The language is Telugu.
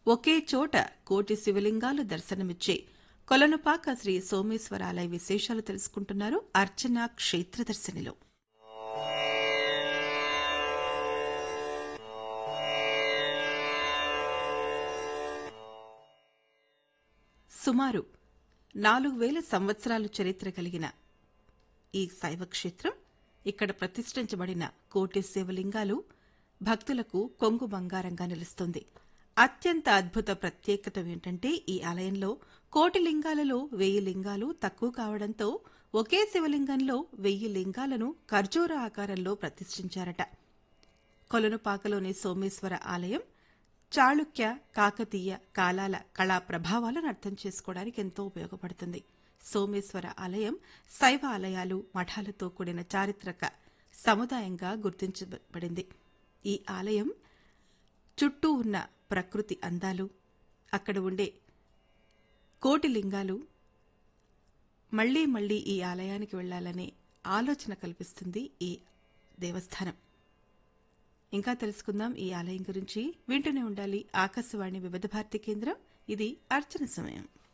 ఒకే చోట కోటి శివలింగాలు దర్శనమిచ్చే కొలనుపాక శ్రీ సోమేశ్వరాలయ విశేషాలు తెలుసుకుంటున్నారు అర్చన క్షేత్ర దర్శనిలో సుమారు నాలుగు వేల సంవత్సరాలు చరిత్ర కలిగిన ఈ శైవ క్షేత్రం ఇక్కడ ప్రతిష్ఠించబడిన కోటి శివలింగాలు భక్తులకు కొంగు బంగారంగా నిలుస్తుంది అత్యంత అద్భుత ప్రత్యేకత ఏంటంటే ఈ ఆలయంలో కోటి లింగాలలో వెయ్యి లింగాలు తక్కువ కావడంతో ఒకే శివలింగంలో వెయ్యి లింగాలను ఖర్జూర ఆకారంలో ప్రతిష్ఠించారట కొలనుపాకలోని సోమేశ్వర ఆలయం చాళుక్య కాకతీయ కాలాల కళా ప్రభావాలను అర్థం చేసుకోవడానికి ఎంతో ఉపయోగపడుతుంది సోమేశ్వర ఆలయం శైవ ఆలయాలు మఠాలతో కూడిన చారిత్రక సముదాయంగా గుర్తించబడింది ఈ ఆలయం చుట్టూ ఉన్న ప్రకృతి అందాలు అక్కడ ఉండే కోటి లింగాలు మళ్లీ మళ్లీ ఈ ఆలయానికి వెళ్లాలనే ఆలోచన కల్పిస్తుంది ఈ దేవస్థానం ఇంకా తెలుసుకుందాం ఈ ఆలయం గురించి వింటూనే ఉండాలి ఆకాశవాణి వివిధ భారతి కేంద్రం ఇది అర్చన సమయం